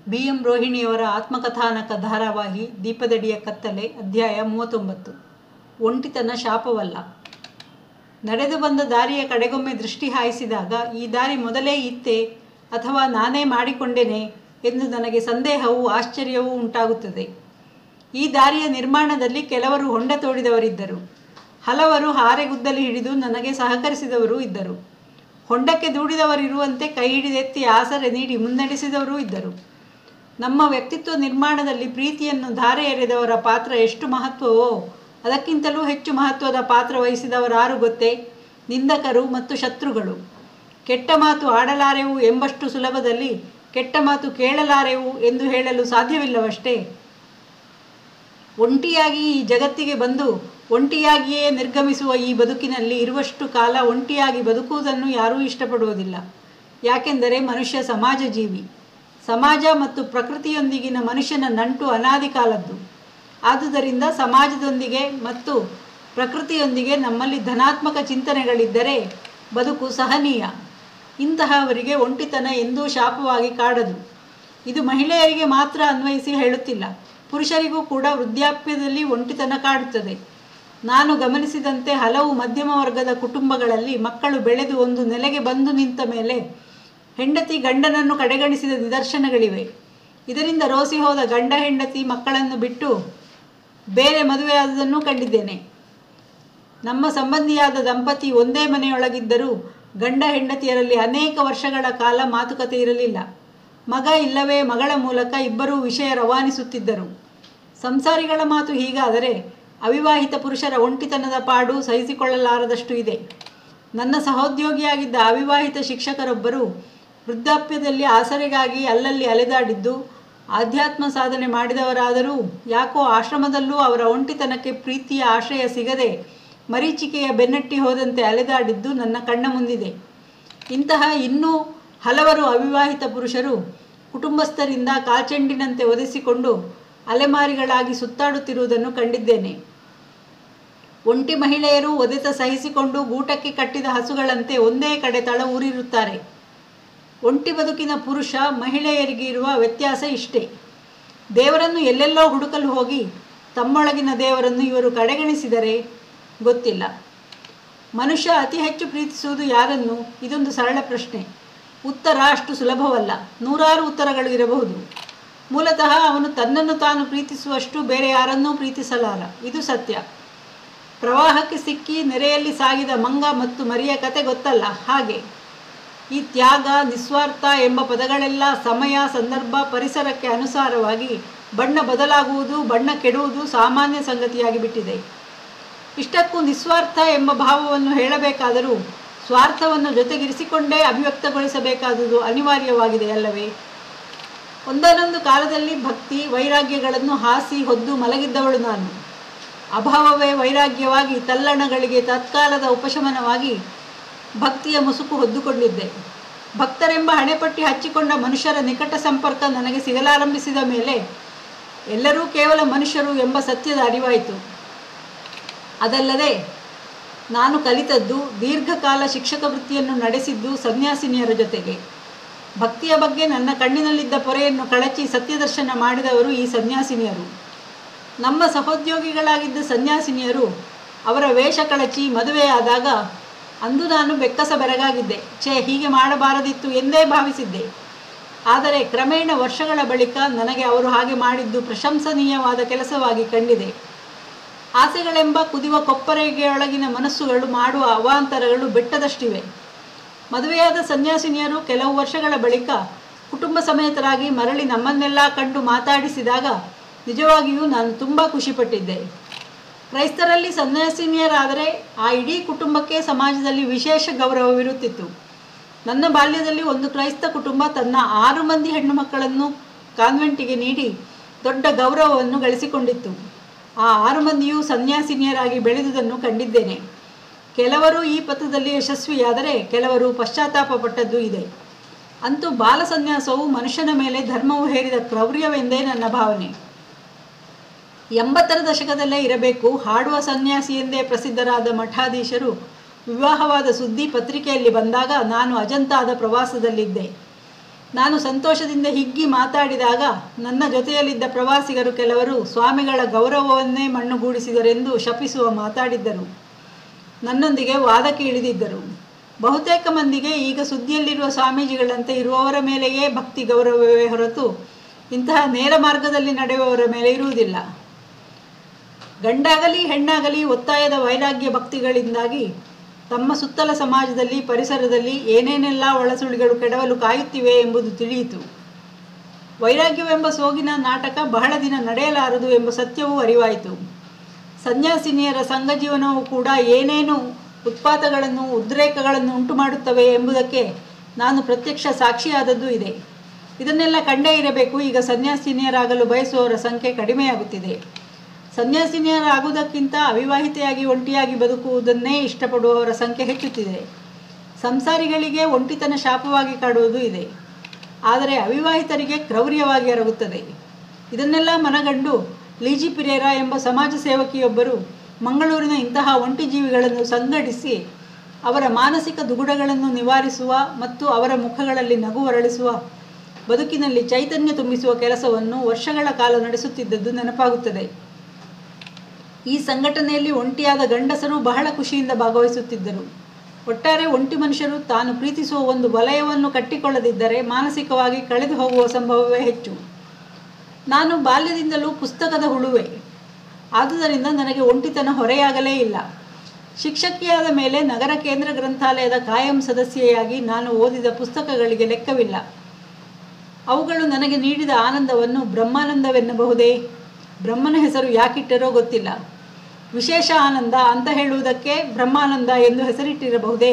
B M ರೋಹಿಣಿಯವರ ಆತ್ಮಕಥಾನಕ ಧಾರಾವಾಹಿ ದೀಪದಡಿಯ ಕತ್ತಲೆ ಅಧ್ಯಾಯ ಮೂವತ್ತೊಂಬತ್ತು ಒಂಟಿತನ ಶಾಪವಲ್ಲ ನಡೆದು ಬಂದ ದಾರಿಯ ಕಡೆಗೊಮ್ಮೆ ದೃಷ್ಟಿ ಹಾಯಿಸಿದಾಗ ಈ ದಾರಿ ಮೊದಲೇ ಇತ್ತೇ ಅಥವಾ ನಾನೇ ಮಾಡಿಕೊಂಡೆನೆ ಎಂದು ನನಗೆ ಸಂದೇಹವೂ ಆಶ್ಚರ್ಯವೂ ಉಂಟಾಗುತ್ತದೆ ಈ ದಾರಿಯ ನಿರ್ಮಾಣದಲ್ಲಿ ಕೆಲವರು ಹೊಂಡ ತೋಡಿದವರಿದ್ದರು ಹಲವರು ಹಾರೆಗುದ್ದಲಿ ಹಿಡಿದು ನನಗೆ ಸಹಕರಿಸಿದವರೂ ಇದ್ದರು ಹೊಂಡಕ್ಕೆ ದೂಡಿದವರಿರುವಂತೆ ಕೈ ಹಿಡಿದೆತ್ತಿ ಆಸರೆ ನೀಡಿ ಮುನ್ನಡೆಸಿದವರೂ ಇದ್ದರು ನಮ್ಮ ವ್ಯಕ್ತಿತ್ವ ನಿರ್ಮಾಣದಲ್ಲಿ ಪ್ರೀತಿಯನ್ನು ಧಾರೆ ಎರೆದವರ ಪಾತ್ರ ಎಷ್ಟು ಮಹತ್ವವೋ ಅದಕ್ಕಿಂತಲೂ ಹೆಚ್ಚು ಮಹತ್ವದ ಪಾತ್ರ ವಹಿಸಿದವರಾರು ಗೊತ್ತೇ ನಿಂದಕರು ಮತ್ತು ಶತ್ರುಗಳು ಕೆಟ್ಟ ಮಾತು ಆಡಲಾರೆವು ಎಂಬಷ್ಟು ಸುಲಭದಲ್ಲಿ ಕೆಟ್ಟ ಮಾತು ಕೇಳಲಾರೆವು ಎಂದು ಹೇಳಲು ಸಾಧ್ಯವಿಲ್ಲವಷ್ಟೇ ಒಂಟಿಯಾಗಿ ಈ ಜಗತ್ತಿಗೆ ಬಂದು ಒಂಟಿಯಾಗಿಯೇ ನಿರ್ಗಮಿಸುವ ಈ ಬದುಕಿನಲ್ಲಿ ಇರುವಷ್ಟು ಕಾಲ ಒಂಟಿಯಾಗಿ ಬದುಕುವುದನ್ನು ಯಾರೂ ಇಷ್ಟಪಡುವುದಿಲ್ಲ ಯಾಕೆಂದರೆ ಮನುಷ್ಯ ಸಮಾಜ ಜೀವಿ ಸಮಾಜ ಮತ್ತು ಪ್ರಕೃತಿಯೊಂದಿಗಿನ ಮನುಷ್ಯನ ನಂಟು ಅನಾದಿ ಕಾಲದ್ದು ಆದುದರಿಂದ ಸಮಾಜದೊಂದಿಗೆ ಮತ್ತು ಪ್ರಕೃತಿಯೊಂದಿಗೆ ನಮ್ಮಲ್ಲಿ ಧನಾತ್ಮಕ ಚಿಂತನೆಗಳಿದ್ದರೆ ಬದುಕು ಸಹನೀಯ ಇಂತಹವರಿಗೆ ಒಂಟಿತನ ಎಂದೂ ಶಾಪವಾಗಿ ಕಾಡದು ಇದು ಮಹಿಳೆಯರಿಗೆ ಮಾತ್ರ ಅನ್ವಯಿಸಿ ಹೇಳುತ್ತಿಲ್ಲ ಪುರುಷರಿಗೂ ಕೂಡ ವೃದ್ಧಾಪ್ಯದಲ್ಲಿ ಒಂಟಿತನ ಕಾಡುತ್ತದೆ ನಾನು ಗಮನಿಸಿದಂತೆ ಹಲವು ಮಧ್ಯಮ ವರ್ಗದ ಕುಟುಂಬಗಳಲ್ಲಿ ಮಕ್ಕಳು ಬೆಳೆದು ಒಂದು ನೆಲೆಗೆ ಬಂದು ನಿಂತ ಮೇಲೆ ಹೆಂಡತಿ ಗಂಡನನ್ನು ಕಡೆಗಣಿಸಿದ ನಿದರ್ಶನಗಳಿವೆ ಇದರಿಂದ ರೋಸಿ ಹೋದ ಗಂಡ ಹೆಂಡತಿ ಮಕ್ಕಳನ್ನು ಬಿಟ್ಟು ಬೇರೆ ಮದುವೆಯಾದುದನ್ನು ಕಂಡಿದ್ದೇನೆ ನಮ್ಮ ಸಂಬಂಧಿಯಾದ ದಂಪತಿ ಒಂದೇ ಮನೆಯೊಳಗಿದ್ದರೂ ಗಂಡ ಹೆಂಡತಿಯರಲ್ಲಿ ಅನೇಕ ವರ್ಷಗಳ ಕಾಲ ಮಾತುಕತೆ ಇರಲಿಲ್ಲ ಮಗ ಇಲ್ಲವೇ ಮಗಳ ಮೂಲಕ ಇಬ್ಬರೂ ವಿಷಯ ರವಾನಿಸುತ್ತಿದ್ದರು ಸಂಸಾರಿಗಳ ಮಾತು ಹೀಗಾದರೆ ಅವಿವಾಹಿತ ಪುರುಷರ ಒಂಟಿತನದ ಪಾಡು ಸಹಿಸಿಕೊಳ್ಳಲಾರದಷ್ಟು ಇದೆ ನನ್ನ ಸಹೋದ್ಯೋಗಿಯಾಗಿದ್ದ ಅವಿವಾಹಿತ ಶಿಕ್ಷಕರೊಬ್ಬರು ವೃದ್ಧಾಪ್ಯದಲ್ಲಿ ಆಸರೆಗಾಗಿ ಅಲ್ಲಲ್ಲಿ ಅಲೆದಾಡಿದ್ದು ಆಧ್ಯಾತ್ಮ ಸಾಧನೆ ಮಾಡಿದವರಾದರೂ ಯಾಕೋ ಆಶ್ರಮದಲ್ಲೂ ಅವರ ಒಂಟಿತನಕ್ಕೆ ಪ್ರೀತಿಯ ಆಶ್ರಯ ಸಿಗದೆ ಮರೀಚಿಕೆಯ ಬೆನ್ನಟ್ಟಿ ಹೋದಂತೆ ಅಲೆದಾಡಿದ್ದು ನನ್ನ ಕಣ್ಣ ಮುಂದಿದೆ ಇಂತಹ ಇನ್ನೂ ಹಲವರು ಅವಿವಾಹಿತ ಪುರುಷರು ಕುಟುಂಬಸ್ಥರಿಂದ ಕಾಲ್ಚೆಂಡಿನಂತೆ ಒದೆಸಿಕೊಂಡು ಅಲೆಮಾರಿಗಳಾಗಿ ಸುತ್ತಾಡುತ್ತಿರುವುದನ್ನು ಕಂಡಿದ್ದೇನೆ ಒಂಟಿ ಮಹಿಳೆಯರು ಒದೆತ ಸಹಿಸಿಕೊಂಡು ಗೂಟಕ್ಕೆ ಕಟ್ಟಿದ ಹಸುಗಳಂತೆ ಒಂದೇ ಕಡೆ ತಳ ಊರಿರುತ್ತಾರೆ ಒಂಟಿ ಬದುಕಿನ ಪುರುಷ ಮಹಿಳೆಯರಿಗೆ ಇರುವ ವ್ಯತ್ಯಾಸ ಇಷ್ಟೇ ದೇವರನ್ನು ಎಲ್ಲೆಲ್ಲೋ ಹುಡುಕಲು ಹೋಗಿ ತಮ್ಮೊಳಗಿನ ದೇವರನ್ನು ಇವರು ಕಡೆಗಣಿಸಿದರೆ ಗೊತ್ತಿಲ್ಲ ಮನುಷ್ಯ ಅತಿ ಹೆಚ್ಚು ಪ್ರೀತಿಸುವುದು ಯಾರನ್ನು ಇದೊಂದು ಸರಳ ಪ್ರಶ್ನೆ ಉತ್ತರ ಅಷ್ಟು ಸುಲಭವಲ್ಲ ನೂರಾರು ಉತ್ತರಗಳು ಇರಬಹುದು ಮೂಲತಃ ಅವನು ತನ್ನನ್ನು ತಾನು ಪ್ರೀತಿಸುವಷ್ಟು ಬೇರೆ ಯಾರನ್ನೂ ಪ್ರೀತಿಸಲಾರ ಇದು ಸತ್ಯ ಪ್ರವಾಹಕ್ಕೆ ಸಿಕ್ಕಿ ನೆರೆಯಲ್ಲಿ ಸಾಗಿದ ಮಂಗ ಮತ್ತು ಮರಿಯ ಕತೆ ಗೊತ್ತಲ್ಲ ಹಾಗೆ ಈ ತ್ಯಾಗ ನಿಸ್ವಾರ್ಥ ಎಂಬ ಪದಗಳೆಲ್ಲ ಸಮಯ ಸಂದರ್ಭ ಪರಿಸರಕ್ಕೆ ಅನುಸಾರವಾಗಿ ಬಣ್ಣ ಬದಲಾಗುವುದು ಬಣ್ಣ ಕೆಡುವುದು ಸಾಮಾನ್ಯ ಸಂಗತಿಯಾಗಿ ಬಿಟ್ಟಿದೆ ಇಷ್ಟಕ್ಕೂ ನಿಸ್ವಾರ್ಥ ಎಂಬ ಭಾವವನ್ನು ಹೇಳಬೇಕಾದರೂ ಸ್ವಾರ್ಥವನ್ನು ಜೊತೆಗಿರಿಸಿಕೊಂಡೇ ಅಭಿವ್ಯಕ್ತಗೊಳಿಸಬೇಕಾದುದು ಅನಿವಾರ್ಯವಾಗಿದೆ ಅಲ್ಲವೇ ಒಂದನ್ನೊಂದು ಕಾಲದಲ್ಲಿ ಭಕ್ತಿ ವೈರಾಗ್ಯಗಳನ್ನು ಹಾಸಿ ಹೊದ್ದು ಮಲಗಿದ್ದವಳು ನಾನು ಅಭಾವವೇ ವೈರಾಗ್ಯವಾಗಿ ತಲ್ಲಣಗಳಿಗೆ ತತ್ಕಾಲದ ಉಪಶಮನವಾಗಿ ಭಕ್ತಿಯ ಮುಸುಕು ಹೊದ್ದುಕೊಂಡಿದ್ದೆ ಭಕ್ತರೆಂಬ ಹಣೆಪಟ್ಟಿ ಹಚ್ಚಿಕೊಂಡ ಮನುಷ್ಯರ ನಿಕಟ ಸಂಪರ್ಕ ನನಗೆ ಸಿಗಲಾರಂಭಿಸಿದ ಮೇಲೆ ಎಲ್ಲರೂ ಕೇವಲ ಮನುಷ್ಯರು ಎಂಬ ಸತ್ಯದ ಅರಿವಾಯಿತು ಅದಲ್ಲದೆ ನಾನು ಕಲಿತದ್ದು ದೀರ್ಘಕಾಲ ಶಿಕ್ಷಕ ವೃತ್ತಿಯನ್ನು ನಡೆಸಿದ್ದು ಸನ್ಯಾಸಿನಿಯರ ಜೊತೆಗೆ ಭಕ್ತಿಯ ಬಗ್ಗೆ ನನ್ನ ಕಣ್ಣಿನಲ್ಲಿದ್ದ ಪೊರೆಯನ್ನು ಕಳಚಿ ಸತ್ಯದರ್ಶನ ಮಾಡಿದವರು ಈ ಸನ್ಯಾಸಿನಿಯರು ನಮ್ಮ ಸಹೋದ್ಯೋಗಿಗಳಾಗಿದ್ದ ಸನ್ಯಾಸಿನಿಯರು ಅವರ ವೇಷ ಕಳಚಿ ಮದುವೆಯಾದಾಗ ಅಂದು ನಾನು ಬೆಕ್ಕಸ ಬೆರಗಾಗಿದ್ದೆ ಛೇ ಹೀಗೆ ಮಾಡಬಾರದಿತ್ತು ಎಂದೇ ಭಾವಿಸಿದ್ದೆ ಆದರೆ ಕ್ರಮೇಣ ವರ್ಷಗಳ ಬಳಿಕ ನನಗೆ ಅವರು ಹಾಗೆ ಮಾಡಿದ್ದು ಪ್ರಶಂಸನೀಯವಾದ ಕೆಲಸವಾಗಿ ಕಂಡಿದೆ ಆಸೆಗಳೆಂಬ ಕುದಿವ ಕೊಪ್ಪರೆಗೆಯೊಳಗಿನ ಮನಸ್ಸುಗಳು ಮಾಡುವ ಅವಾಂತರಗಳು ಬೆಟ್ಟದಷ್ಟಿವೆ ಮದುವೆಯಾದ ಸನ್ಯಾಸಿನಿಯರು ಕೆಲವು ವರ್ಷಗಳ ಬಳಿಕ ಕುಟುಂಬ ಸಮೇತರಾಗಿ ಮರಳಿ ನಮ್ಮನ್ನೆಲ್ಲ ಕಂಡು ಮಾತಾಡಿಸಿದಾಗ ನಿಜವಾಗಿಯೂ ನಾನು ತುಂಬ ಖುಷಿಪಟ್ಟಿದ್ದೆ ಕ್ರೈಸ್ತರಲ್ಲಿ ಸನ್ಯಾಸಿನಿಯರಾದರೆ ಆ ಇಡೀ ಕುಟುಂಬಕ್ಕೆ ಸಮಾಜದಲ್ಲಿ ವಿಶೇಷ ಗೌರವವಿರುತ್ತಿತ್ತು ನನ್ನ ಬಾಲ್ಯದಲ್ಲಿ ಒಂದು ಕ್ರೈಸ್ತ ಕುಟುಂಬ ತನ್ನ ಆರು ಮಂದಿ ಹೆಣ್ಣು ಮಕ್ಕಳನ್ನು ಕಾನ್ವೆಂಟಿಗೆ ನೀಡಿ ದೊಡ್ಡ ಗೌರವವನ್ನು ಗಳಿಸಿಕೊಂಡಿತ್ತು ಆ ಆರು ಮಂದಿಯೂ ಸನ್ಯಾಸಿನಿಯರಾಗಿ ಬೆಳೆದುದನ್ನು ಕಂಡಿದ್ದೇನೆ ಕೆಲವರು ಈ ಪಥದಲ್ಲಿ ಯಶಸ್ವಿಯಾದರೆ ಕೆಲವರು ಪಶ್ಚಾತ್ತಾಪ ಪಟ್ಟದ್ದು ಇದೆ ಅಂತೂ ಬಾಲ ಸನ್ಯಾಸವು ಮನುಷ್ಯನ ಮೇಲೆ ಧರ್ಮವು ಹೇರಿದ ಕ್ರೌರ್ಯವೆಂದೇ ನನ್ನ ಭಾವನೆ ಎಂಬತ್ತರ ದಶಕದಲ್ಲೇ ಇರಬೇಕು ಹಾಡುವ ಸನ್ಯಾಸಿ ಎಂದೇ ಪ್ರಸಿದ್ಧರಾದ ಮಠಾಧೀಶರು ವಿವಾಹವಾದ ಸುದ್ದಿ ಪತ್ರಿಕೆಯಲ್ಲಿ ಬಂದಾಗ ನಾನು ಅಜಂತಾದ ಪ್ರವಾಸದಲ್ಲಿದ್ದೆ ನಾನು ಸಂತೋಷದಿಂದ ಹಿಗ್ಗಿ ಮಾತಾಡಿದಾಗ ನನ್ನ ಜೊತೆಯಲ್ಲಿದ್ದ ಪ್ರವಾಸಿಗರು ಕೆಲವರು ಸ್ವಾಮಿಗಳ ಗೌರವವನ್ನೇ ಮಣ್ಣುಗೂಡಿಸಿದರೆಂದು ಶಪಿಸುವ ಮಾತಾಡಿದ್ದರು ನನ್ನೊಂದಿಗೆ ವಾದಕ್ಕೆ ಇಳಿದಿದ್ದರು ಬಹುತೇಕ ಮಂದಿಗೆ ಈಗ ಸುದ್ದಿಯಲ್ಲಿರುವ ಸ್ವಾಮೀಜಿಗಳಂತೆ ಇರುವವರ ಮೇಲೆಯೇ ಭಕ್ತಿ ಗೌರವವೇ ಹೊರತು ಇಂತಹ ನೇರ ಮಾರ್ಗದಲ್ಲಿ ನಡೆಯುವವರ ಮೇಲೆ ಇರುವುದಿಲ್ಲ ಗಂಡಾಗಲಿ ಹೆಣ್ಣಾಗಲಿ ಒತ್ತಾಯದ ವೈರಾಗ್ಯ ಭಕ್ತಿಗಳಿಂದಾಗಿ ತಮ್ಮ ಸುತ್ತಲ ಸಮಾಜದಲ್ಲಿ ಪರಿಸರದಲ್ಲಿ ಏನೇನೆಲ್ಲ ಒಳಸುಳಿಗಳು ಕೆಡವಲು ಕಾಯುತ್ತಿವೆ ಎಂಬುದು ತಿಳಿಯಿತು ವೈರಾಗ್ಯವೆಂಬ ಸೋಗಿನ ನಾಟಕ ಬಹಳ ದಿನ ನಡೆಯಲಾರದು ಎಂಬ ಸತ್ಯವೂ ಅರಿವಾಯಿತು ಸನ್ಯಾಸಿನಿಯರ ಸಂಘ ಜೀವನವು ಕೂಡ ಏನೇನು ಉತ್ಪಾತಗಳನ್ನು ಉದ್ರೇಕಗಳನ್ನು ಉಂಟು ಮಾಡುತ್ತವೆ ಎಂಬುದಕ್ಕೆ ನಾನು ಪ್ರತ್ಯಕ್ಷ ಸಾಕ್ಷಿಯಾದದ್ದು ಇದೆ ಇದನ್ನೆಲ್ಲ ಕಂಡೇ ಇರಬೇಕು ಈಗ ಸನ್ಯಾಸಿನಿಯರಾಗಲು ಬಯಸುವವರ ಸಂಖ್ಯೆ ಕಡಿಮೆಯಾಗುತ್ತಿದೆ ಸನ್ಯಾಸಿನಿಯರಾಗುವುದಕ್ಕಿಂತ ಅವಿವಾಹಿತೆಯಾಗಿ ಒಂಟಿಯಾಗಿ ಬದುಕುವುದನ್ನೇ ಇಷ್ಟಪಡುವವರ ಸಂಖ್ಯೆ ಹೆಚ್ಚುತ್ತಿದೆ ಸಂಸಾರಿಗಳಿಗೆ ಒಂಟಿತನ ಶಾಪವಾಗಿ ಕಾಡುವುದು ಇದೆ ಆದರೆ ಅವಿವಾಹಿತರಿಗೆ ಕ್ರೌರ್ಯವಾಗಿ ಎರಗುತ್ತದೆ ಇದನ್ನೆಲ್ಲ ಮನಗಂಡು ಲೀಜಿ ಪಿರೇರಾ ಎಂಬ ಸಮಾಜ ಸೇವಕಿಯೊಬ್ಬರು ಮಂಗಳೂರಿನ ಇಂತಹ ಒಂಟಿ ಜೀವಿಗಳನ್ನು ಸಂಘಟಿಸಿ ಅವರ ಮಾನಸಿಕ ದುಗುಡಗಳನ್ನು ನಿವಾರಿಸುವ ಮತ್ತು ಅವರ ಮುಖಗಳಲ್ಲಿ ನಗು ಅರಳಿಸುವ ಬದುಕಿನಲ್ಲಿ ಚೈತನ್ಯ ತುಂಬಿಸುವ ಕೆಲಸವನ್ನು ವರ್ಷಗಳ ಕಾಲ ನಡೆಸುತ್ತಿದ್ದದ್ದು ನೆನಪಾಗುತ್ತದೆ ಈ ಸಂಘಟನೆಯಲ್ಲಿ ಒಂಟಿಯಾದ ಗಂಡಸರು ಬಹಳ ಖುಷಿಯಿಂದ ಭಾಗವಹಿಸುತ್ತಿದ್ದರು ಒಟ್ಟಾರೆ ಒಂಟಿ ಮನುಷ್ಯರು ತಾನು ಪ್ರೀತಿಸುವ ಒಂದು ವಲಯವನ್ನು ಕಟ್ಟಿಕೊಳ್ಳದಿದ್ದರೆ ಮಾನಸಿಕವಾಗಿ ಕಳೆದು ಹೋಗುವ ಸಂಭವವೇ ಹೆಚ್ಚು ನಾನು ಬಾಲ್ಯದಿಂದಲೂ ಪುಸ್ತಕದ ಹುಳುವೆ ಆದುದರಿಂದ ನನಗೆ ಒಂಟಿತನ ಹೊರೆಯಾಗಲೇ ಇಲ್ಲ ಶಿಕ್ಷಕಿಯಾದ ಮೇಲೆ ನಗರ ಕೇಂದ್ರ ಗ್ರಂಥಾಲಯದ ಕಾಯಂ ಸದಸ್ಯೆಯಾಗಿ ನಾನು ಓದಿದ ಪುಸ್ತಕಗಳಿಗೆ ಲೆಕ್ಕವಿಲ್ಲ ಅವುಗಳು ನನಗೆ ನೀಡಿದ ಆನಂದವನ್ನು ಬ್ರಹ್ಮಾನಂದವೆನ್ನಬಹುದೇ ಬ್ರಹ್ಮನ ಹೆಸರು ಯಾಕಿಟ್ಟರೋ ಗೊತ್ತಿಲ್ಲ ವಿಶೇಷ ಆನಂದ ಅಂತ ಹೇಳುವುದಕ್ಕೆ ಬ್ರಹ್ಮಾನಂದ ಎಂದು ಹೆಸರಿಟ್ಟಿರಬಹುದೇ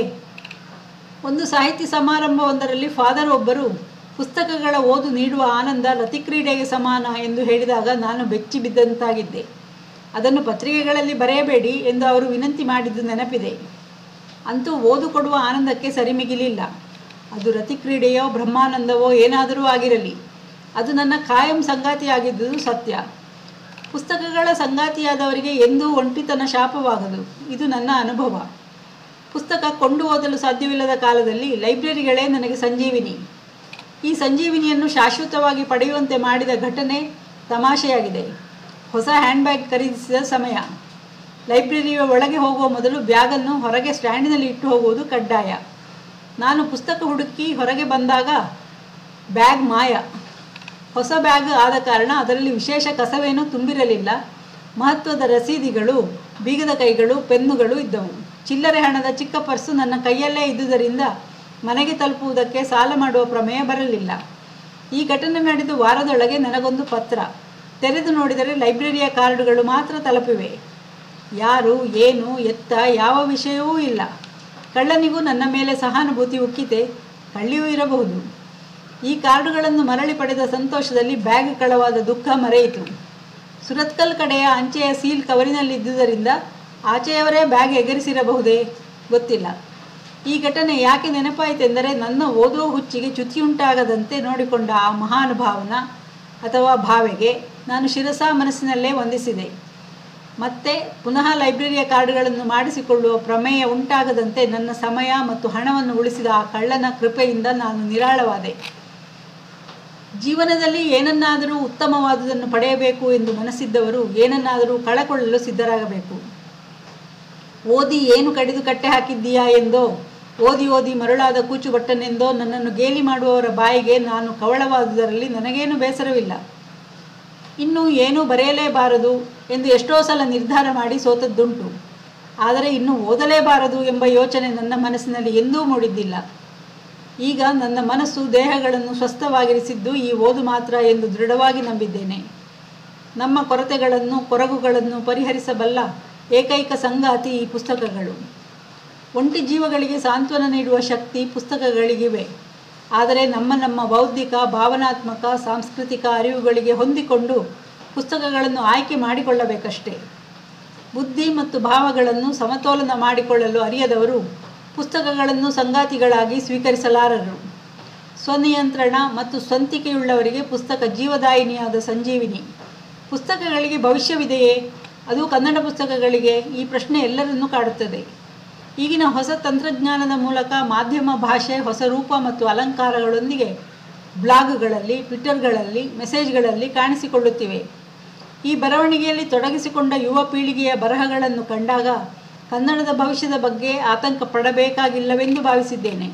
ಒಂದು ಸಾಹಿತ್ಯ ಸಮಾರಂಭವೊಂದರಲ್ಲಿ ಫಾದರ್ ಒಬ್ಬರು ಪುಸ್ತಕಗಳ ಓದು ನೀಡುವ ಆನಂದ ರತಿಕ್ರೀಡೆಗೆ ಸಮಾನ ಎಂದು ಹೇಳಿದಾಗ ನಾನು ಬೆಚ್ಚಿ ಬಿದ್ದಂತಾಗಿದ್ದೆ ಅದನ್ನು ಪತ್ರಿಕೆಗಳಲ್ಲಿ ಬರೆಯಬೇಡಿ ಎಂದು ಅವರು ವಿನಂತಿ ಮಾಡಿದ್ದು ನೆನಪಿದೆ ಅಂತೂ ಓದು ಕೊಡುವ ಆನಂದಕ್ಕೆ ಸರಿಮಿಗಿಲಿಲ್ಲ ಅದು ರತಿಕ್ರೀಡೆಯೋ ಬ್ರಹ್ಮಾನಂದವೋ ಏನಾದರೂ ಆಗಿರಲಿ ಅದು ನನ್ನ ಕಾಯಂ ಸಂಗಾತಿಯಾಗಿದ್ದುದು ಸತ್ಯ ಪುಸ್ತಕಗಳ ಸಂಗಾತಿಯಾದವರಿಗೆ ಎಂದೂ ಒಂಟಿತನ ಶಾಪವಾಗದು ಇದು ನನ್ನ ಅನುಭವ ಪುಸ್ತಕ ಕೊಂಡು ಓದಲು ಸಾಧ್ಯವಿಲ್ಲದ ಕಾಲದಲ್ಲಿ ಲೈಬ್ರರಿಗಳೇ ನನಗೆ ಸಂಜೀವಿನಿ ಈ ಸಂಜೀವಿನಿಯನ್ನು ಶಾಶ್ವತವಾಗಿ ಪಡೆಯುವಂತೆ ಮಾಡಿದ ಘಟನೆ ತಮಾಷೆಯಾಗಿದೆ ಹೊಸ ಹ್ಯಾಂಡ್ಬ್ಯಾಗ್ ಖರೀದಿಸಿದ ಸಮಯ ಲೈಬ್ರರಿಯ ಒಳಗೆ ಹೋಗುವ ಮೊದಲು ಬ್ಯಾಗನ್ನು ಹೊರಗೆ ಸ್ಟ್ಯಾಂಡಿನಲ್ಲಿ ಇಟ್ಟು ಹೋಗುವುದು ಕಡ್ಡಾಯ ನಾನು ಪುಸ್ತಕ ಹುಡುಕಿ ಹೊರಗೆ ಬಂದಾಗ ಬ್ಯಾಗ್ ಮಾಯ ಹೊಸ ಬ್ಯಾಗ್ ಆದ ಕಾರಣ ಅದರಲ್ಲಿ ವಿಶೇಷ ಕಸವೇನೂ ತುಂಬಿರಲಿಲ್ಲ ಮಹತ್ವದ ರಸೀದಿಗಳು ಬೀಗದ ಕೈಗಳು ಪೆನ್ನುಗಳು ಇದ್ದವು ಚಿಲ್ಲರೆ ಹಣದ ಚಿಕ್ಕ ಪರ್ಸು ನನ್ನ ಕೈಯಲ್ಲೇ ಇದ್ದುದರಿಂದ ಮನೆಗೆ ತಲುಪುವುದಕ್ಕೆ ಸಾಲ ಮಾಡುವ ಪ್ರಮೇಯ ಬರಲಿಲ್ಲ ಈ ಘಟನೆ ನಡೆದು ವಾರದೊಳಗೆ ನನಗೊಂದು ಪತ್ರ ತೆರೆದು ನೋಡಿದರೆ ಲೈಬ್ರರಿಯ ಕಾರ್ಡುಗಳು ಮಾತ್ರ ತಲುಪಿವೆ ಯಾರು ಏನು ಎತ್ತ ಯಾವ ವಿಷಯವೂ ಇಲ್ಲ ಕಳ್ಳನಿಗೂ ನನ್ನ ಮೇಲೆ ಸಹಾನುಭೂತಿ ಉಕ್ಕಿತೆ ಕಳ್ಳಿಯೂ ಇರಬಹುದು ಈ ಕಾರ್ಡುಗಳನ್ನು ಮರಳಿ ಪಡೆದ ಸಂತೋಷದಲ್ಲಿ ಬ್ಯಾಗ್ ಕಳವಾದ ದುಃಖ ಮರೆಯಿತು ಸುರತ್ಕಲ್ ಕಡೆಯ ಅಂಚೆಯ ಸೀಲ್ ಕವರಿನಲ್ಲಿದ್ದುದರಿಂದ ಆಚೆಯವರೇ ಬ್ಯಾಗ್ ಎಗರಿಸಿರಬಹುದೇ ಗೊತ್ತಿಲ್ಲ ಈ ಘಟನೆ ಯಾಕೆ ನೆನಪಾಯಿತೆಂದರೆ ನನ್ನ ಓದುವ ಹುಚ್ಚಿಗೆ ಚ್ಯುತಿಯುಂಟಾಗದಂತೆ ನೋಡಿಕೊಂಡ ಆ ಮಹಾನುಭಾವನ ಅಥವಾ ಭಾವೆಗೆ ನಾನು ಶಿರಸ ಮನಸ್ಸಿನಲ್ಲೇ ವಂದಿಸಿದೆ ಮತ್ತೆ ಪುನಃ ಲೈಬ್ರರಿಯ ಕಾರ್ಡುಗಳನ್ನು ಮಾಡಿಸಿಕೊಳ್ಳುವ ಪ್ರಮೇಯ ಉಂಟಾಗದಂತೆ ನನ್ನ ಸಮಯ ಮತ್ತು ಹಣವನ್ನು ಉಳಿಸಿದ ಆ ಕಳ್ಳನ ಕೃಪೆಯಿಂದ ನಾನು ನಿರಾಳವಾದೆ ಜೀವನದಲ್ಲಿ ಏನನ್ನಾದರೂ ಉತ್ತಮವಾದುದನ್ನು ಪಡೆಯಬೇಕು ಎಂದು ಮನಸ್ಸಿದ್ದವರು ಏನನ್ನಾದರೂ ಕಳಕೊಳ್ಳಲು ಸಿದ್ಧರಾಗಬೇಕು ಓದಿ ಏನು ಕಡಿದು ಕಟ್ಟೆ ಹಾಕಿದ್ದೀಯಾ ಎಂದೋ ಓದಿ ಓದಿ ಮರುಳಾದ ಕೂಚುಬಟ್ಟನೆಂದೋ ನನ್ನನ್ನು ಗೇಲಿ ಮಾಡುವವರ ಬಾಯಿಗೆ ನಾನು ಕವಳವಾದುದರಲ್ಲಿ ನನಗೇನು ಬೇಸರವಿಲ್ಲ ಇನ್ನು ಏನೂ ಬರೆಯಲೇಬಾರದು ಎಂದು ಎಷ್ಟೋ ಸಲ ನಿರ್ಧಾರ ಮಾಡಿ ಸೋತದ್ದುಂಟು ಆದರೆ ಇನ್ನು ಓದಲೇಬಾರದು ಎಂಬ ಯೋಚನೆ ನನ್ನ ಮನಸ್ಸಿನಲ್ಲಿ ಎಂದೂ ಮೂಡಿದ್ದಿಲ್ಲ ಈಗ ನನ್ನ ಮನಸ್ಸು ದೇಹಗಳನ್ನು ಸ್ವಸ್ಥವಾಗಿರಿಸಿದ್ದು ಈ ಓದು ಮಾತ್ರ ಎಂದು ದೃಢವಾಗಿ ನಂಬಿದ್ದೇನೆ ನಮ್ಮ ಕೊರತೆಗಳನ್ನು ಕೊರಗುಗಳನ್ನು ಪರಿಹರಿಸಬಲ್ಲ ಏಕೈಕ ಸಂಗಾತಿ ಈ ಪುಸ್ತಕಗಳು ಒಂಟಿ ಜೀವಗಳಿಗೆ ಸಾಂತ್ವನ ನೀಡುವ ಶಕ್ತಿ ಪುಸ್ತಕಗಳಿಗಿವೆ ಆದರೆ ನಮ್ಮ ನಮ್ಮ ಬೌದ್ಧಿಕ ಭಾವನಾತ್ಮಕ ಸಾಂಸ್ಕೃತಿಕ ಅರಿವುಗಳಿಗೆ ಹೊಂದಿಕೊಂಡು ಪುಸ್ತಕಗಳನ್ನು ಆಯ್ಕೆ ಮಾಡಿಕೊಳ್ಳಬೇಕಷ್ಟೇ ಬುದ್ಧಿ ಮತ್ತು ಭಾವಗಳನ್ನು ಸಮತೋಲನ ಮಾಡಿಕೊಳ್ಳಲು ಅರಿಯದವರು ಪುಸ್ತಕಗಳನ್ನು ಸಂಗಾತಿಗಳಾಗಿ ಸ್ವೀಕರಿಸಲಾರರು ಸ್ವನಿಯಂತ್ರಣ ಮತ್ತು ಸ್ವಂತಿಕೆಯುಳ್ಳವರಿಗೆ ಪುಸ್ತಕ ಜೀವದಾಯಿನಿಯಾದ ಸಂಜೀವಿನಿ ಪುಸ್ತಕಗಳಿಗೆ ಭವಿಷ್ಯವಿದೆಯೇ ಅದು ಕನ್ನಡ ಪುಸ್ತಕಗಳಿಗೆ ಈ ಪ್ರಶ್ನೆ ಎಲ್ಲರನ್ನೂ ಕಾಡುತ್ತದೆ ಈಗಿನ ಹೊಸ ತಂತ್ರಜ್ಞಾನದ ಮೂಲಕ ಮಾಧ್ಯಮ ಭಾಷೆ ಹೊಸ ರೂಪ ಮತ್ತು ಅಲಂಕಾರಗಳೊಂದಿಗೆ ಬ್ಲಾಗ್ಗಳಲ್ಲಿ ಟ್ವಿಟ್ಟರ್ಗಳಲ್ಲಿ ಮೆಸೇಜ್ಗಳಲ್ಲಿ ಕಾಣಿಸಿಕೊಳ್ಳುತ್ತಿವೆ ಈ ಬರವಣಿಗೆಯಲ್ಲಿ ತೊಡಗಿಸಿಕೊಂಡ ಯುವ ಪೀಳಿಗೆಯ ಬರಹಗಳನ್ನು ಕಂಡಾಗ ಕನ್ನಡದ ಭವಿಷ್ಯದ ಬಗ್ಗೆ ಆತಂಕ ಪಡಬೇಕಾಗಿಲ್ಲವೆಂದು ಭಾವಿಸಿದ್ದೇನೆ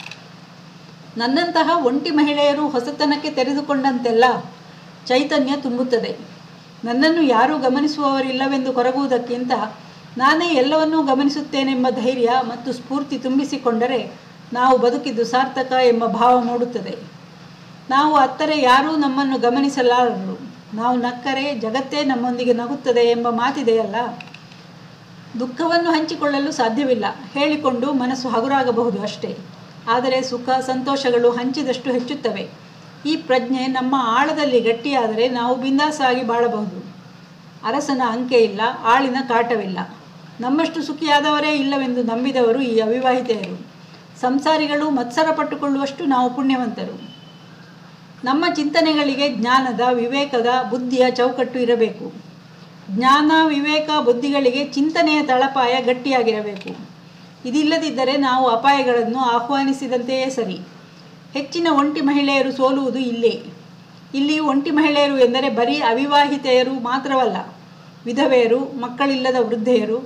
ನನ್ನಂತಹ ಒಂಟಿ ಮಹಿಳೆಯರು ಹೊಸತನಕ್ಕೆ ತೆರೆದುಕೊಂಡಂತೆಲ್ಲ ಚೈತನ್ಯ ತುಂಬುತ್ತದೆ ನನ್ನನ್ನು ಯಾರೂ ಗಮನಿಸುವವರಿಲ್ಲವೆಂದು ಕೊರಗುವುದಕ್ಕಿಂತ ನಾನೇ ಎಲ್ಲವನ್ನೂ ಗಮನಿಸುತ್ತೇನೆಂಬ ಧೈರ್ಯ ಮತ್ತು ಸ್ಫೂರ್ತಿ ತುಂಬಿಸಿಕೊಂಡರೆ ನಾವು ಬದುಕಿದ್ದು ಸಾರ್ಥಕ ಎಂಬ ಭಾವ ಮೂಡುತ್ತದೆ ನಾವು ಅತ್ತರೆ ಯಾರೂ ನಮ್ಮನ್ನು ಗಮನಿಸಲಾರರು ನಾವು ನಕ್ಕರೆ ಜಗತ್ತೇ ನಮ್ಮೊಂದಿಗೆ ನಗುತ್ತದೆ ಎಂಬ ಮಾತಿದೆಯಲ್ಲ ದುಃಖವನ್ನು ಹಂಚಿಕೊಳ್ಳಲು ಸಾಧ್ಯವಿಲ್ಲ ಹೇಳಿಕೊಂಡು ಮನಸ್ಸು ಹಗುರಾಗಬಹುದು ಅಷ್ಟೇ ಆದರೆ ಸುಖ ಸಂತೋಷಗಳು ಹಂಚಿದಷ್ಟು ಹೆಚ್ಚುತ್ತವೆ ಈ ಪ್ರಜ್ಞೆ ನಮ್ಮ ಆಳದಲ್ಲಿ ಗಟ್ಟಿಯಾದರೆ ನಾವು ಬಿಂದಾಸಾಗಿ ಬಾಳಬಹುದು ಅರಸನ ಅಂಕೆ ಇಲ್ಲ ಆಳಿನ ಕಾಟವಿಲ್ಲ ನಮ್ಮಷ್ಟು ಸುಖಿಯಾದವರೇ ಇಲ್ಲವೆಂದು ನಂಬಿದವರು ಈ ಅವಿವಾಹಿತೆಯರು ಸಂಸಾರಿಗಳು ಮತ್ಸರ ಪಟ್ಟುಕೊಳ್ಳುವಷ್ಟು ನಾವು ಪುಣ್ಯವಂತರು ನಮ್ಮ ಚಿಂತನೆಗಳಿಗೆ ಜ್ಞಾನದ ವಿವೇಕದ ಬುದ್ಧಿಯ ಚೌಕಟ್ಟು ಇರಬೇಕು ಜ್ಞಾನ ವಿವೇಕ ಬುದ್ಧಿಗಳಿಗೆ ಚಿಂತನೆಯ ತಳಪಾಯ ಗಟ್ಟಿಯಾಗಿರಬೇಕು ಇದಿಲ್ಲದಿದ್ದರೆ ನಾವು ಅಪಾಯಗಳನ್ನು ಆಹ್ವಾನಿಸಿದಂತೆಯೇ ಸರಿ ಹೆಚ್ಚಿನ ಒಂಟಿ ಮಹಿಳೆಯರು ಸೋಲುವುದು ಇಲ್ಲೇ ಇಲ್ಲಿ ಒಂಟಿ ಮಹಿಳೆಯರು ಎಂದರೆ ಬರೀ ಅವಿವಾಹಿತೆಯರು ಮಾತ್ರವಲ್ಲ ವಿಧವೆಯರು ಮಕ್ಕಳಿಲ್ಲದ ವೃದ್ಧೆಯರು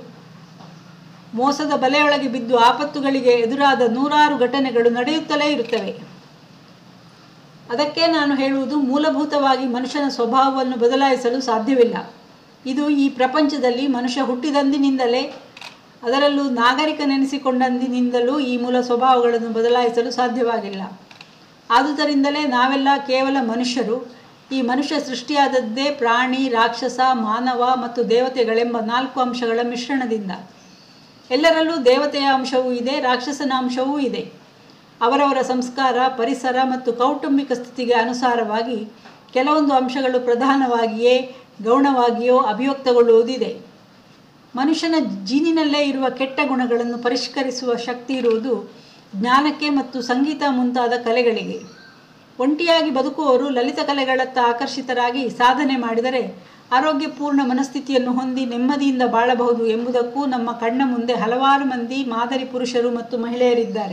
ಮೋಸದ ಬಲೆಯೊಳಗೆ ಬಿದ್ದು ಆಪತ್ತುಗಳಿಗೆ ಎದುರಾದ ನೂರಾರು ಘಟನೆಗಳು ನಡೆಯುತ್ತಲೇ ಇರುತ್ತವೆ ಅದಕ್ಕೆ ನಾನು ಹೇಳುವುದು ಮೂಲಭೂತವಾಗಿ ಮನುಷ್ಯನ ಸ್ವಭಾವವನ್ನು ಬದಲಾಯಿಸಲು ಸಾಧ್ಯವಿಲ್ಲ ಇದು ಈ ಪ್ರಪಂಚದಲ್ಲಿ ಮನುಷ್ಯ ಹುಟ್ಟಿದಂದಿನಿಂದಲೇ ಅದರಲ್ಲೂ ನಾಗರಿಕನೆನಿಸಿಕೊಂಡಂದಿನಿಂದಲೂ ಈ ಮೂಲ ಸ್ವಭಾವಗಳನ್ನು ಬದಲಾಯಿಸಲು ಸಾಧ್ಯವಾಗಿಲ್ಲ ಆದುದರಿಂದಲೇ ನಾವೆಲ್ಲ ಕೇವಲ ಮನುಷ್ಯರು ಈ ಮನುಷ್ಯ ಸೃಷ್ಟಿಯಾದದ್ದೇ ಪ್ರಾಣಿ ರಾಕ್ಷಸ ಮಾನವ ಮತ್ತು ದೇವತೆಗಳೆಂಬ ನಾಲ್ಕು ಅಂಶಗಳ ಮಿಶ್ರಣದಿಂದ ಎಲ್ಲರಲ್ಲೂ ದೇವತೆಯ ಅಂಶವೂ ಇದೆ ರಾಕ್ಷಸನ ಅಂಶವೂ ಇದೆ ಅವರವರ ಸಂಸ್ಕಾರ ಪರಿಸರ ಮತ್ತು ಕೌಟುಂಬಿಕ ಸ್ಥಿತಿಗೆ ಅನುಸಾರವಾಗಿ ಕೆಲವೊಂದು ಅಂಶಗಳು ಪ್ರಧಾನವಾಗಿಯೇ ಗೌಣವಾಗಿಯೋ ಅಭಿವ್ಯಕ್ತಗೊಳ್ಳುವುದಿದೆ ಮನುಷ್ಯನ ಜೀನಿನಲ್ಲೇ ಇರುವ ಕೆಟ್ಟ ಗುಣಗಳನ್ನು ಪರಿಷ್ಕರಿಸುವ ಶಕ್ತಿ ಇರುವುದು ಜ್ಞಾನಕ್ಕೆ ಮತ್ತು ಸಂಗೀತ ಮುಂತಾದ ಕಲೆಗಳಿಗೆ ಒಂಟಿಯಾಗಿ ಬದುಕುವವರು ಲಲಿತ ಕಲೆಗಳತ್ತ ಆಕರ್ಷಿತರಾಗಿ ಸಾಧನೆ ಮಾಡಿದರೆ ಆರೋಗ್ಯಪೂರ್ಣ ಮನಸ್ಥಿತಿಯನ್ನು ಹೊಂದಿ ನೆಮ್ಮದಿಯಿಂದ ಬಾಳಬಹುದು ಎಂಬುದಕ್ಕೂ ನಮ್ಮ ಕಣ್ಣ ಮುಂದೆ ಹಲವಾರು ಮಂದಿ ಮಾದರಿ ಪುರುಷರು ಮತ್ತು ಮಹಿಳೆಯರಿದ್ದಾರೆ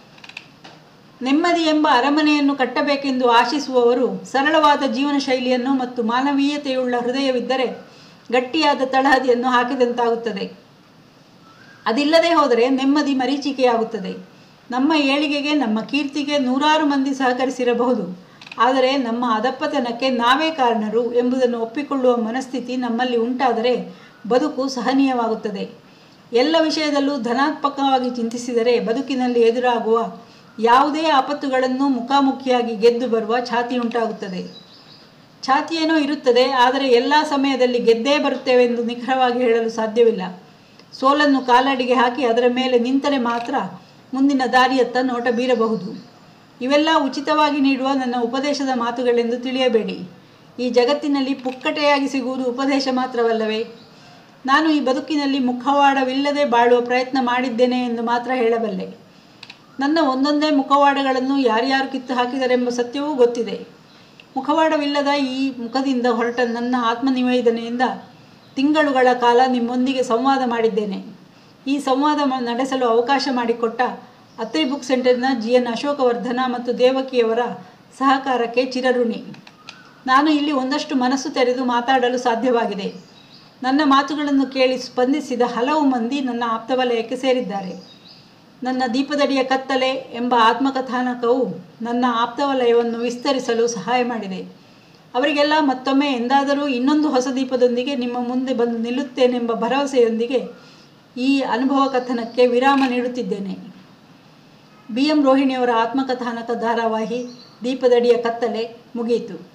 ನೆಮ್ಮದಿ ಎಂಬ ಅರಮನೆಯನ್ನು ಕಟ್ಟಬೇಕೆಂದು ಆಶಿಸುವವರು ಸರಳವಾದ ಜೀವನ ಶೈಲಿಯನ್ನು ಮತ್ತು ಮಾನವೀಯತೆಯುಳ್ಳ ಹೃದಯವಿದ್ದರೆ ಗಟ್ಟಿಯಾದ ತಳಹದಿಯನ್ನು ಹಾಕಿದಂತಾಗುತ್ತದೆ ಅದಿಲ್ಲದೆ ಹೋದರೆ ನೆಮ್ಮದಿ ಮರೀಚಿಕೆಯಾಗುತ್ತದೆ ನಮ್ಮ ಏಳಿಗೆಗೆ ನಮ್ಮ ಕೀರ್ತಿಗೆ ನೂರಾರು ಮಂದಿ ಸಹಕರಿಸಿರಬಹುದು ಆದರೆ ನಮ್ಮ ಅದಪ್ಪತನಕ್ಕೆ ನಾವೇ ಕಾರಣರು ಎಂಬುದನ್ನು ಒಪ್ಪಿಕೊಳ್ಳುವ ಮನಸ್ಥಿತಿ ನಮ್ಮಲ್ಲಿ ಉಂಟಾದರೆ ಬದುಕು ಸಹನೀಯವಾಗುತ್ತದೆ ಎಲ್ಲ ವಿಷಯದಲ್ಲೂ ಧನಾತ್ಮಕವಾಗಿ ಚಿಂತಿಸಿದರೆ ಬದುಕಿನಲ್ಲಿ ಎದುರಾಗುವ ಯಾವುದೇ ಆಪತ್ತುಗಳನ್ನು ಮುಖಾಮುಖಿಯಾಗಿ ಗೆದ್ದು ಬರುವ ಛಾತಿ ಉಂಟಾಗುತ್ತದೆ ಛಾತಿಯೇನೋ ಇರುತ್ತದೆ ಆದರೆ ಎಲ್ಲ ಸಮಯದಲ್ಲಿ ಗೆದ್ದೇ ಬರುತ್ತೇವೆಂದು ನಿಖರವಾಗಿ ಹೇಳಲು ಸಾಧ್ಯವಿಲ್ಲ ಸೋಲನ್ನು ಕಾಲಡಿಗೆ ಹಾಕಿ ಅದರ ಮೇಲೆ ನಿಂತರೆ ಮಾತ್ರ ಮುಂದಿನ ದಾರಿಯತ್ತ ನೋಟ ಬೀರಬಹುದು ಇವೆಲ್ಲ ಉಚಿತವಾಗಿ ನೀಡುವ ನನ್ನ ಉಪದೇಶದ ಮಾತುಗಳೆಂದು ತಿಳಿಯಬೇಡಿ ಈ ಜಗತ್ತಿನಲ್ಲಿ ಪುಕ್ಕಟೆಯಾಗಿ ಸಿಗುವುದು ಉಪದೇಶ ಮಾತ್ರವಲ್ಲವೇ ನಾನು ಈ ಬದುಕಿನಲ್ಲಿ ಮುಖವಾಡವಿಲ್ಲದೆ ಬಾಳುವ ಪ್ರಯತ್ನ ಮಾಡಿದ್ದೇನೆ ಎಂದು ಮಾತ್ರ ಹೇಳಬಲ್ಲೆ ನನ್ನ ಒಂದೊಂದೇ ಮುಖವಾಡಗಳನ್ನು ಯಾರ್ಯಾರು ಕಿತ್ತು ಹಾಕಿದರೆಂಬ ಸತ್ಯವೂ ಗೊತ್ತಿದೆ ಮುಖವಾಡವಿಲ್ಲದ ಈ ಮುಖದಿಂದ ಹೊರಟ ನನ್ನ ಆತ್ಮನಿವೇದನೆಯಿಂದ ತಿಂಗಳುಗಳ ಕಾಲ ನಿಮ್ಮೊಂದಿಗೆ ಸಂವಾದ ಮಾಡಿದ್ದೇನೆ ಈ ಸಂವಾದ ಮ- ನಡೆಸಲು ಅವಕಾಶ ಮಾಡಿಕೊಟ್ಟ ಅತ್ರಿ ಬುಕ್ ಸೆಂಟರ್ನ ಜಿ ಎನ್ ಅಶೋಕವರ್ಧನ ಮತ್ತು ದೇವಕಿಯವರ ಸಹಕಾರಕ್ಕೆ ಚಿರಋಣಿ ನಾನು ಇಲ್ಲಿ ಒಂದಷ್ಟು ಮನಸ್ಸು ತೆರೆದು ಮಾತಾಡಲು ಸಾಧ್ಯವಾಗಿದೆ ನನ್ನ ಮಾತುಗಳನ್ನು ಕೇಳಿ ಸ್ಪಂದಿಸಿದ ಹಲವು ಮಂದಿ ನನ್ನ ಆಪ್ತವಲಯಕ್ಕೆ ಸೇರಿದ್ದಾರೆ ನನ್ನ ದೀಪದಡಿಯ ಕತ್ತಲೆ ಎಂಬ ಆತ್ಮಕಥಾನಕವು ನನ್ನ ಆಪ್ತವಲಯವನ್ನು ವಿಸ್ತರಿಸಲು ಸಹಾಯ ಮಾಡಿದೆ ಅವರಿಗೆಲ್ಲ ಮತ್ತೊಮ್ಮೆ ಎಂದಾದರೂ ಇನ್ನೊಂದು ಹೊಸ ದೀಪದೊಂದಿಗೆ ನಿಮ್ಮ ಮುಂದೆ ಬಂದು ನಿಲ್ಲುತ್ತೇನೆಂಬ ಭರವಸೆಯೊಂದಿಗೆ ಈ ಅನುಭವ ಕಥನಕ್ಕೆ ವಿರಾಮ ನೀಡುತ್ತಿದ್ದೇನೆ ಬಿ ಎಂ ರೋಹಿಣಿಯವರ ಆತ್ಮಕಥಾನಕ ಧಾರಾವಾಹಿ ದೀಪದಡಿಯ ಕತ್ತಲೆ ಮುಗಿಯಿತು